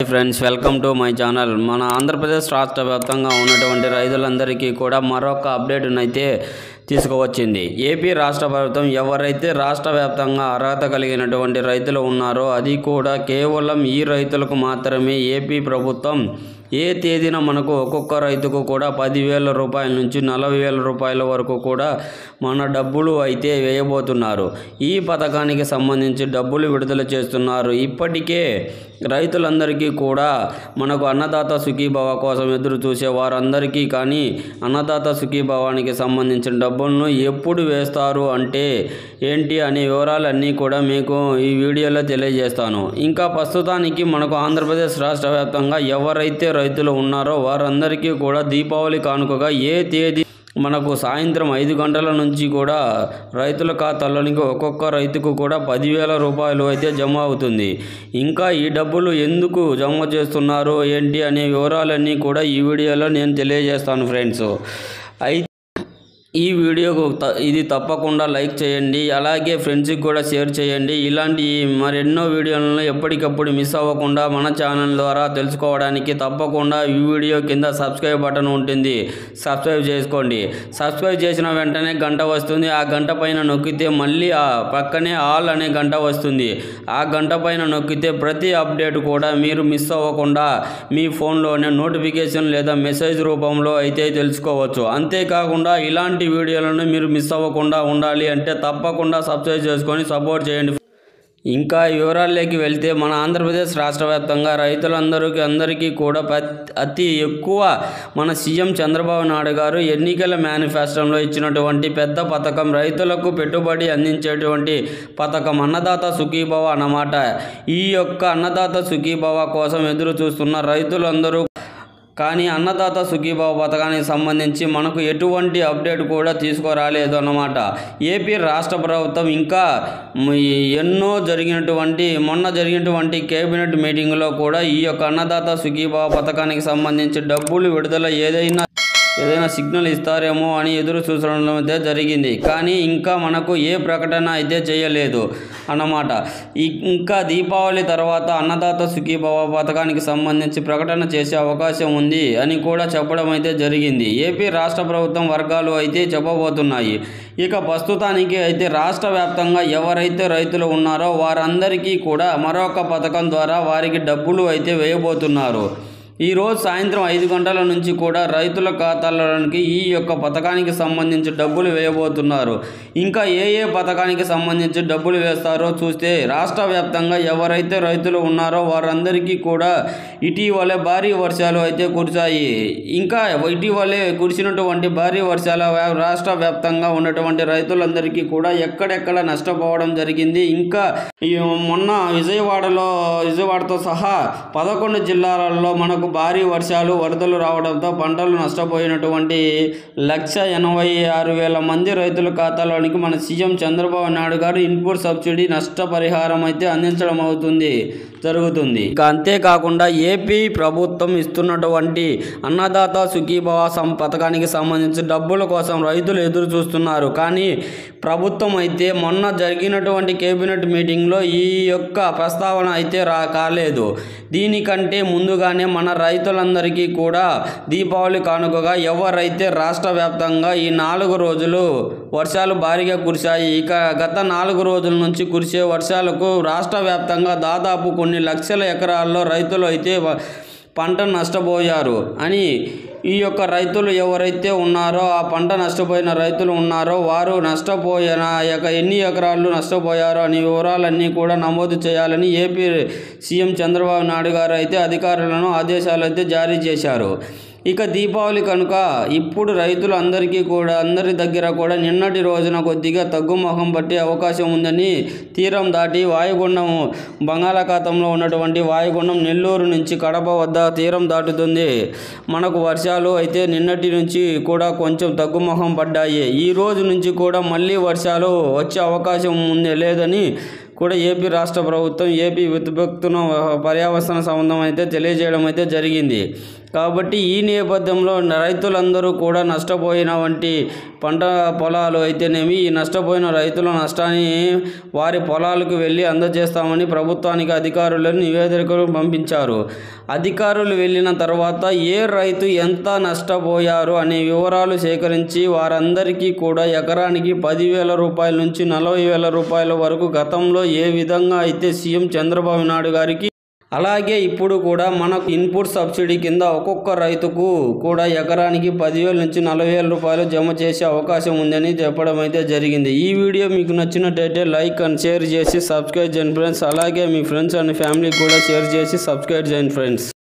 friends welcome to my channel మన ఆంధ్రప్రదేశ్ రాష్ట్ర వ్యాప్తంగా ఉన్నటువంటి రైతులందరికీ కూడా మరొక అప్డేట్ అయితే తీసుకువచ్చింది ఏపీ రాష్ట్ర ప్రభుత్వం ఎవరైతే రాష్ట్ర వ్యాప్తంగా అర్హత కలిగినటువంటి రైతులు ఉన్నారో అది కూడా కేవలం ఈ రైతులకు మాత్రమే ఏపీ ప్రభుత్వం ఏ తేదీన మనకు ఒక్కొక్క రైతుకు కూడా పదివేల రూపాయల నుంచి నలభై వేల రూపాయల వరకు కూడా మన డబ్బులు అయితే వేయబోతున్నారు ఈ పథకానికి సంబంధించి డబ్బులు విడుదల చేస్తున్నారు ఇప్పటికే రైతులందరికీ కూడా మనకు అన్నదాత సుఖీభవ కోసం ఎదురు చూసే వారందరికీ కానీ అన్నదాత సుఖీభవానికి సంబంధించిన డబ్బులను ఎప్పుడు వేస్తారు అంటే ఏంటి అనే వివరాలన్నీ కూడా మీకు ఈ వీడియోలో తెలియజేస్తాను ఇంకా ప్రస్తుతానికి మనకు ఆంధ్రప్రదేశ్ రాష్ట్ర వ్యాప్తంగా ఎవరైతే రైతులు ఉన్నారో వారందరికీ కూడా దీపావళి కానుకగా ఏ తేదీ మనకు సాయంత్రం ఐదు గంటల నుంచి కూడా రైతుల ఖాతాలోనికి ఒక్కొక్క రైతుకు కూడా పదివేల రూపాయలు అయితే జమ అవుతుంది ఇంకా ఈ డబ్బులు ఎందుకు జమ చేస్తున్నారు ఏంటి అనే వివరాలన్నీ కూడా ఈ వీడియోలో నేను తెలియజేస్తాను ఫ్రెండ్స్ అయితే ఈ వీడియోకు త- ఇది తప్పకుండా లైక్ చేయండి అలాగే ఫ్రెండ్స్కి కూడా షేర్ చేయండి ఇలాంటి మరెన్నో వీడియోలను ఎప్పటికప్పుడు మిస్ అవ్వకుండా మన ఛానల్ ద్వారా తెలుసుకోవడానికి తప్పకుండా ఈ వీడియో కింద సబ్స్క్రైబ్ బటన్ ఉంటుంది సబ్స్క్రైబ్ చేసుకోండి సబ్స్క్రైబ్ చేసిన వెంటనే గంట వస్తుంది ఆ గంట పైన నొక్కితే మళ్ళీ ఆ పక్కనే ఆల్ అనే గంట వస్తుంది ఆ గంట పైన నొక్కితే ప్రతి అప్డేట్ కూడా మీరు మిస్ అవ్వకుండా మీ ఫోన్లోనే నోటిఫికేషన్ లేదా మెసేజ్ రూపంలో అయితే తెలుసుకోవచ్చు అంతేకాకుండా ఇలాంటి వీడియోలను మీరు మిస్ అవ్వకుండా ఉండాలి అంటే తప్పకుండా సబ్స్క్రైబ్ చేసుకొని సపోర్ట్ చేయండి ఇంకా ఈ వివరాల్లోకి వెళ్తే మన ఆంధ్రప్రదేశ్ రాష్ట్ర వ్యాప్తంగా రైతులందరికీ అందరికీ కూడా పత్- అతి ఎక్కువ మన సీఎం చంద్రబాబు నాయుడు గారు ఎన్నికల మేనిఫెస్టోలో ఇచ్చినటువంటి పెద్ద పథకం రైతులకు పెట్టుబడి అందించేటువంటి పథకం అన్నదాత సుఖీభవ అన్నమాట ఈ యొక్క అన్నదాత సుఖీభవ కోసం ఎదురు చూస్తున్న రైతులందరూ కానీ అన్నదాత సుఖీభావ పథకానికి సంబంధించి మనకు ఎటువంటి అప్డేట్ కూడా తీసుకురాలేదు అన్నమాట ఏపీ రాష్ట్ర ప్రభుత్వం ఇంకా మ్, ఈ ఎన్నో జరిగినటువంటి మొన్న జరిగినటువంటి కేబినెట్ మీటింగ్లో కూడా ఈ యొక్క అన్నదాత సుఖీభావ పథకానికి సంబంధించి డబ్బులు విడుదల ఏదైనా ఏదైనా సిగ్నల్ ఇస్తారేమో అని ఎదురు చూసడం అయితే జరిగింది కానీ ఇంకా మనకు ఏ ప్రకటన అయితే చేయలేదు అన్నమాట ఈ- ఇంకా దీపావళి తర్వాత అన్నదాత సుఖీభవ పథకానికి సంబంధించి ప్రకటన చేసే అవకాశం ఉంది అని కూడా చెప్పడం అయితే జరిగింది ఏపీ రాష్ట్ర ప్రభుత్వం వర్గాలు అయితే చెప్పబోతున్నాయి ఇక ప్రస్తుతానికి అయితే రాష్ట్ర వ్యాప్తంగా ఎవరైతే రైతులు ఉన్నారో వారందరికీ కూడా మరొక పథకం ద్వారా వారికి డబ్బులు అయితే వేయబోతున్నారు ఈ రోజు సాయంత్రం ఐదు గంటల నుంచి కూడా రైతుల ఖాతాలలోనికి ఈ యొక్క పథకానికి సంబంధించి డబ్బులు వేయబోతున్నారు ఇంకా ఏ ఏ పథకానికి సంబంధించి డబ్బులు వేస్తారో చూస్తే రాష్ట్ర వ్యాప్తంగా ఎవరైతే రైతులు ఉన్నారో వారందరికీ కూడా ఇటీవలే భారీ వర్షాలు అయితే కురిశాయి ఇంకా ఇటీవలే కురిసినటువంటి భారీ వర్షాల వ్యా- రాష్ట్ర వ్యాప్తంగా ఉన్నటువంటి రైతులందరికీ కూడా ఎక్కడెక్కడ నష్టపోవడం జరిగింది ఇంకా ఈ మొన్న విజయవాడలో విజయవాడతో సహా పదకొండు జిల్లాలలో మనకు భారీ వర్షాలు వరదలు రావడంతో పంటలు నష్టపోయినటువంటి లక్ష ఎనభై ఆరు వేల మంది రైతుల ఖాతాలోనికి మన సీఎం చంద్రబాబు నాయుడు గారు ఇన్పుట్ సబ్సిడీ నష్టపరిహారం అయితే అందించడం అవుతుంది జరుగుతుంది ఇంకా అంతేకాకుండా ఏపీ ప్రభుత్వం ఇస్తున్నటువంటి అన్నదాత సుఖీభవ సం పథకానికి సంబంధించి డబ్బుల కోసం రైతులు ఎదురు చూస్తున్నారు కానీ ప్రభుత్వం అయితే మొన్న జరిగినటువంటి కేబినెట్ మీటింగ్లో ఈ యొక్క ప్రస్తావన అయితే రా కాలేదు దీనికంటే ముందుగానే మన రైతులందరికీ కూడా దీపావళి కానుకగా ఎవరైతే రాష్ట్ర వ్యాప్తంగా ఈ నాలుగు రోజులు వర్షాలు భారీగా కురిశాయి ఇక గత నాలుగు రోజుల నుంచి కురిసే వర్షాలకు రాష్ట్ర వ్యాప్తంగా దాదాపు కొన్ని లక్షల ఎకరాల్లో రైతులు అయితే వ- పంట నష్టపోయారు అని ఈ యొక్క రైతులు ఎవరైతే ఉన్నారో ఆ పంట నష్టపోయిన రైతులు ఉన్నారో వారు నష్టపోయిన యొక్క ఎన్ని ఎకరాలు నష్టపోయారో అనే వివరాలన్నీ కూడా నమోదు చేయాలని ఏపీ సీఎం చంద్రబాబు నాయుడు గారు అయితే అధికారులను ఆదేశాలు అయితే జారీ చేశారు ఇక దీపావళి కనుక ఇప్పుడు రైతులు అందరికీ కూడా అందరి దగ్గర కూడా నిన్నటి రోజున కొద్దిగా తగ్గుముఖం పట్టే అవకాశం ఉందని తీరం దాటి వాయుగుండం బంగాళాఖాతంలో ఉన్నటువంటి వాయుగుండం నెల్లూరు నుంచి కడప వద్ద తీరం దాటుతుంది మనకు వర్షాలు అయితే నిన్నటి నుంచి కూడా కొంచెం తగ్గుముఖం పడ్డాయి ఈ రోజు నుంచి కూడా మళ్ళీ వర్షాలు వచ్చే అవకాశం ఉంది లేదని కూడా ఏపీ రాష్ట్ర ప్రభుత్వం ఏపీ విద్యుత్తున పర్యావరణ సంబంధం అయితే తెలియజేయడం అయితే జరిగింది కాబట్టి ఈ నేపథ్యంలో రైతులందరూ కూడా నష్టపోయిన వంటి పంట పొలాలు అయితేనేమి ఈ నష్టపోయిన రైతుల నష్టాన్ని వారి పొలాలకు వెళ్ళి అందజేస్తామని ప్రభుత్వానికి అధికారులను నివేదికలు పంపించారు అధికారులు వెళ్ళిన తర్వాత ఏ రైతు ఎంత నష్టపోయారు అనే వివరాలు సేకరించి వారందరికీ కూడా ఎకరానికి పదివేల రూపాయల నుంచి నలభై వేల రూపాయల వరకు గతంలో ఏ విధంగా అయితే సీఎం చంద్రబాబు నాయుడు గారికి అలాగే ఇప్పుడు కూడా మనకు ఇన్పుట్ సబ్సిడీ కింద ఒక్కొక్క రైతుకు కూడా ఎకరానికి పదివేల నుంచి నలభై వేల రూపాయలు జమ చేసే అవకాశం ఉందని చెప్పడం అయితే జరిగింది ఈ వీడియో మీకు నచ్చినట్టయితే లైక్ అండ్ షేర్ చేసి సబ్స్క్రైబ్ చేయండి ఫ్రెండ్స్ అలాగే మీ ఫ్రెండ్స్ అండ్ ఫ్యామిలీకి కూడా షేర్ చేసి సబ్స్క్రైబ్ చేయండి ఫ్రెండ్స్